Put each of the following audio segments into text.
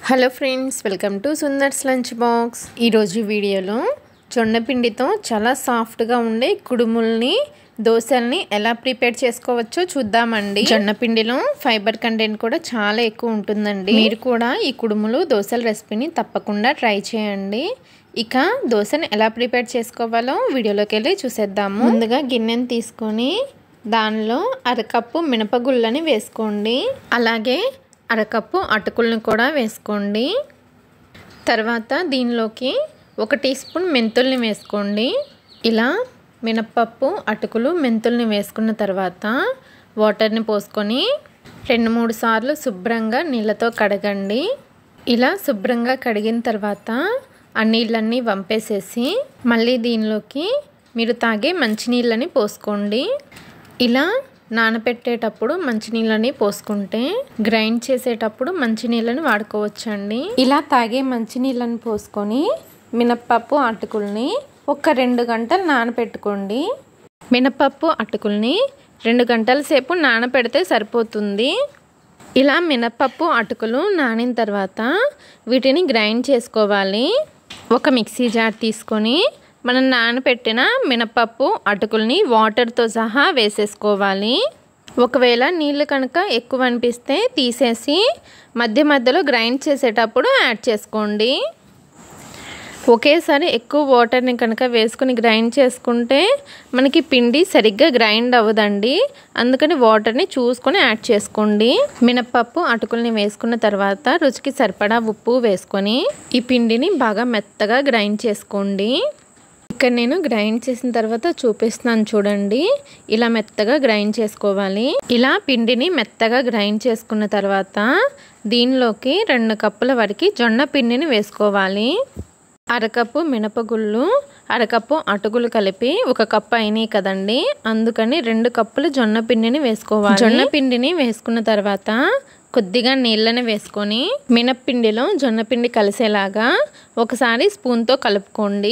hello friends welcome to Sundar's lunch box ఈరోజు వీడియోలో జొన్నపిండితో చాలా సాఫ్ట్గా ఉండే కుడుముల్ని దోశల్ని ఎలా ప్రిపేర్ చేసుకోవచ్చో చూద్దామండి జొన్నపిండిలో ఫైబర్ కంటెంట్ కూడా చాలా ఎక్కువ ఉంటుందండి మీరు కూడా ఈ కుడుములు దోశల రెసిపీని తప్పకుండా ట్రై చేయండి ఇక దోశని ఎలా ప్రిపేర్ చేసుకోవాలో వీడియోలోకి వెళ్ళి చూసేద్దాము ముందుగా గిన్నెని తీసుకొని దానిలో అరకప్పు మినపగుళ్ళని వేసుకోండి అలాగే అరకప్పు అటుకులను కూడా వేసుకోండి తర్వాత దీనిలోకి ఒక టీ స్పూన్ మెంతుల్ని వేసుకోండి ఇలా మినప్పప్పు అటుకులు మెంతుల్ని వేసుకున్న తర్వాత వాటర్ని పోసుకొని రెండు మూడు సార్లు శుభ్రంగా నీళ్ళతో కడగండి ఇలా శుభ్రంగా కడిగిన తర్వాత ఆ నీళ్ళన్నీ వంపేసేసి మళ్ళీ దీనిలోకి మీరు తాగే మంచినీళ్ళని పోసుకోండి ఇలా నానబెట్టేటప్పుడు మంచినీళ్ళని పోసుకుంటే గ్రైండ్ చేసేటప్పుడు మంచినీళ్ళని వాడుకోవచ్చండి ఇలా తాగే మంచినీళ్ళని పోసుకొని మినప్పప్పు అటుకుల్ని ఒక రెండు గంటలు నానబెట్టుకోండి మినపప్పు అటుకుల్ని రెండు గంటల సేపు నానబెడితే సరిపోతుంది ఇలా మినపప్పు అటుకులు నానిన తర్వాత వీటిని గ్రైండ్ చేసుకోవాలి ఒక మిక్సీ జార్ తీసుకొని మనం నానబెట్టిన మినపప్పు అటుకుల్ని వాటర్తో సహా వేసేసుకోవాలి ఒకవేళ నీళ్ళు కనుక ఎక్కువ అనిపిస్తే తీసేసి మధ్య మధ్యలో గ్రైండ్ చేసేటప్పుడు యాడ్ చేసుకోండి ఒకేసారి ఎక్కువ వాటర్ని కనుక వేసుకుని గ్రైండ్ చేసుకుంటే మనకి పిండి సరిగ్గా గ్రైండ్ అవ్వదండి అందుకని వాటర్ని చూసుకొని యాడ్ చేసుకోండి మినప్పప్పు అటుకుల్ని వేసుకున్న తర్వాత రుచికి సరిపడా ఉప్పు వేసుకొని ఈ పిండిని బాగా మెత్తగా గ్రైండ్ చేసుకోండి ఇక్కడ నేను గ్రైండ్ చేసిన తర్వాత చూపిస్తున్నాను చూడండి ఇలా మెత్తగా గ్రైండ్ చేసుకోవాలి ఇలా పిండిని మెత్తగా గ్రైండ్ చేసుకున్న తర్వాత దీనిలోకి రెండు కప్పుల వరకు జొన్న పిండిని వేసుకోవాలి అరకప్పు మినపగుళ్ళు అరకప్పు అటుకులు కలిపి ఒక కప్పు అయినాయి కదండి అందుకని రెండు కప్పులు జొన్న పిండిని వేసుకోవాలి జొన్న పిండిని వేసుకున్న తర్వాత కొద్దిగా నీళ్ళని వేసుకొని మినప్పిండిలో జొన్న పిండి కలిసేలాగా ఒకసారి స్పూన్తో కలుపుకోండి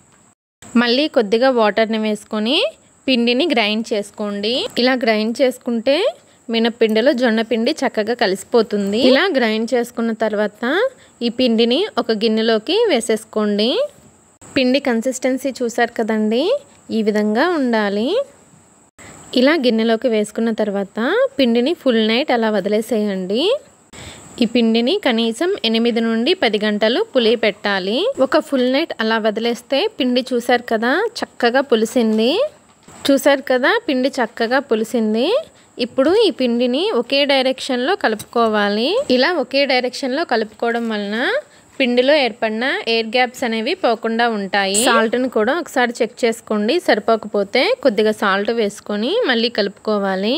మళ్ళీ కొద్దిగా వాటర్ని వేసుకొని పిండిని గ్రైండ్ చేసుకోండి ఇలా గ్రైండ్ చేసుకుంటే మినపిండిలో జొన్న పిండి చక్కగా కలిసిపోతుంది ఇలా గ్రైండ్ చేసుకున్న తర్వాత ఈ పిండిని ఒక గిన్నెలోకి వేసేసుకోండి పిండి కన్సిస్టెన్సీ చూసారు కదండి ఈ విధంగా ఉండాలి ఇలా గిన్నెలోకి వేసుకున్న తర్వాత పిండిని ఫుల్ నైట్ అలా వదిలేసేయండి ఈ పిండిని కనీసం ఎనిమిది నుండి పది గంటలు పులి పెట్టాలి ఒక ఫుల్ నైట్ అలా వదిలేస్తే పిండి చూసారు కదా చక్కగా పులిసింది చూసారు కదా పిండి చక్కగా పులిసింది ఇప్పుడు ఈ పిండిని ఒకే డైరెక్షన్లో కలుపుకోవాలి ఇలా ఒకే డైరెక్షన్లో కలుపుకోవడం వలన పిండిలో ఏర్పడిన ఎయిర్ గ్యాప్స్ అనేవి పోకుండా ఉంటాయి సాల్ట్ని కూడా ఒకసారి చెక్ చేసుకోండి సరిపోకపోతే కొద్దిగా సాల్ట్ వేసుకొని మళ్ళీ కలుపుకోవాలి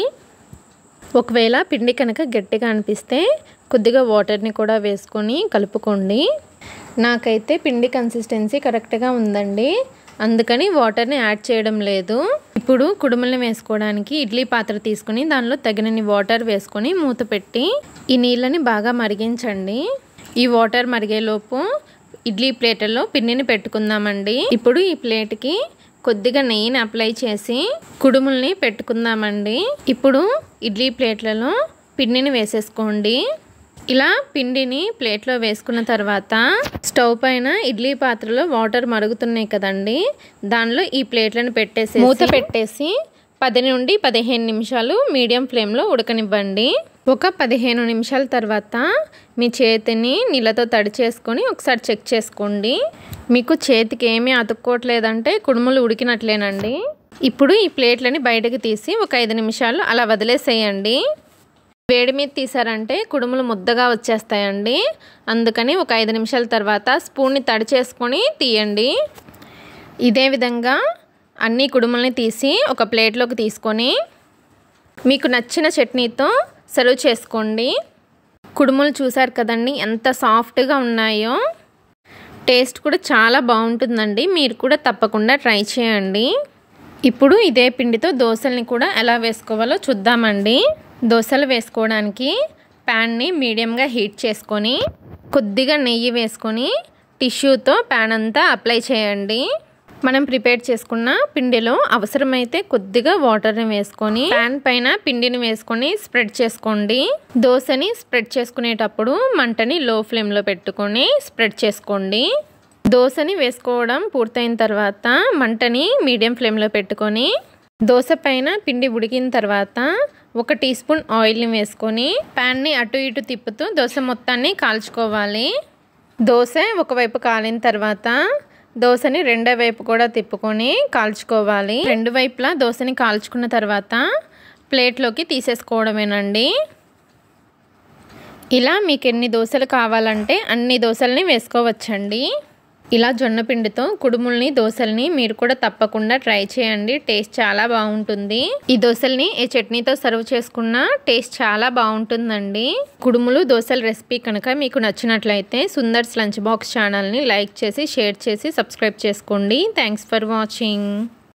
ఒకవేళ పిండి కనుక గట్టిగా అనిపిస్తే కొద్దిగా వాటర్ని కూడా వేసుకొని కలుపుకోండి నాకైతే పిండి కన్సిస్టెన్సీ కరెక్ట్గా ఉందండి అందుకని వాటర్ని యాడ్ చేయడం లేదు ఇప్పుడు కుడుముల్ని వేసుకోవడానికి ఇడ్లీ పాత్ర తీసుకుని దానిలో తగినన్ని వాటర్ వేసుకొని మూత పెట్టి ఈ నీళ్ళని బాగా మరిగించండి ఈ వాటర్ మరిగేలోపు ఇడ్లీ ప్లేట్లలో పిండిని పెట్టుకుందామండి ఇప్పుడు ఈ ప్లేట్కి కొద్దిగా నెయ్యిని అప్లై చేసి కుడుముల్ని పెట్టుకుందామండి ఇప్పుడు ఇడ్లీ ప్లేట్లలో పిండిని వేసేసుకోండి ఇలా పిండిని ప్లేట్లో వేసుకున్న తర్వాత స్టవ్ పైన ఇడ్లీ పాత్రలో వాటర్ మరుగుతున్నాయి కదండి దానిలో ఈ ప్లేట్లను పెట్టేసి మూత పెట్టేసి పది నుండి పదిహేను నిమిషాలు మీడియం ఫ్లేమ్లో ఉడకనివ్వండి ఒక పదిహేను నిమిషాల తర్వాత మీ చేతిని నీళ్ళతో తడి చేసుకొని ఒకసారి చెక్ చేసుకోండి మీకు చేతికి ఏమీ అతుక్కోవట్లేదంటే కుడుములు ఉడికినట్లేనండి ఇప్పుడు ఈ ప్లేట్లని బయటకు తీసి ఒక ఐదు నిమిషాలు అలా వదిలేసేయండి వేడి మీద తీసారంటే కుడుములు ముద్దగా వచ్చేస్తాయండి అందుకని ఒక ఐదు నిమిషాల తర్వాత స్పూన్ని తడి చేసుకొని తీయండి ఇదే విధంగా అన్ని కుడుముల్ని తీసి ఒక ప్లేట్లోకి తీసుకొని మీకు నచ్చిన చట్నీతో సర్వ్ చేసుకోండి కుడుములు చూసారు కదండి ఎంత సాఫ్ట్గా ఉన్నాయో టేస్ట్ కూడా చాలా బాగుంటుందండి మీరు కూడా తప్పకుండా ట్రై చేయండి ఇప్పుడు ఇదే పిండితో దోశల్ని కూడా ఎలా వేసుకోవాలో చూద్దామండి దోశలు వేసుకోవడానికి ప్యాన్ని మీడియంగా హీట్ చేసుకొని కొద్దిగా నెయ్యి వేసుకొని టిష్యూతో ప్యాన్ అంతా అప్లై చేయండి మనం ప్రిపేర్ చేసుకున్న పిండిలో అవసరమైతే కొద్దిగా వాటర్ని వేసుకొని ప్యాన్ పైన పిండిని వేసుకొని స్ప్రెడ్ చేసుకోండి దోశని స్ప్రెడ్ చేసుకునేటప్పుడు మంటని లో ఫ్లేమ్లో పెట్టుకొని స్ప్రెడ్ చేసుకోండి దోశని వేసుకోవడం పూర్తయిన తర్వాత మంటని మీడియం ఫ్లేమ్లో పెట్టుకొని దోశ పైన పిండి ఉడికిన తర్వాత ఒక టీ స్పూన్ ఆయిల్ని వేసుకొని ప్యాన్ని అటు ఇటు తిప్పుతూ దోశ మొత్తాన్ని కాల్చుకోవాలి దోశ ఒకవైపు కాలిన తర్వాత దోశని రెండో వైపు కూడా తిప్పుకొని కాల్చుకోవాలి రెండు వైపులా దోశని కాల్చుకున్న తర్వాత ప్లేట్లోకి తీసేసుకోవడమేనండి ఇలా మీకు ఎన్ని దోశలు కావాలంటే అన్ని దోశల్ని వేసుకోవచ్చండి ఇలా జొన్న పిండితో కుడుముల్ని దోశల్ని మీరు కూడా తప్పకుండా ట్రై చేయండి టేస్ట్ చాలా బాగుంటుంది ఈ దోశల్ని ఏ చట్నీతో సర్వ్ చేసుకున్నా టేస్ట్ చాలా బాగుంటుందండి కుడుములు దోశల రెసిపీ కనుక మీకు నచ్చినట్లయితే సుందర్స్ లంచ్ బాక్స్ ఛానల్ని లైక్ చేసి షేర్ చేసి సబ్స్క్రైబ్ చేసుకోండి థ్యాంక్స్ ఫర్ వాచింగ్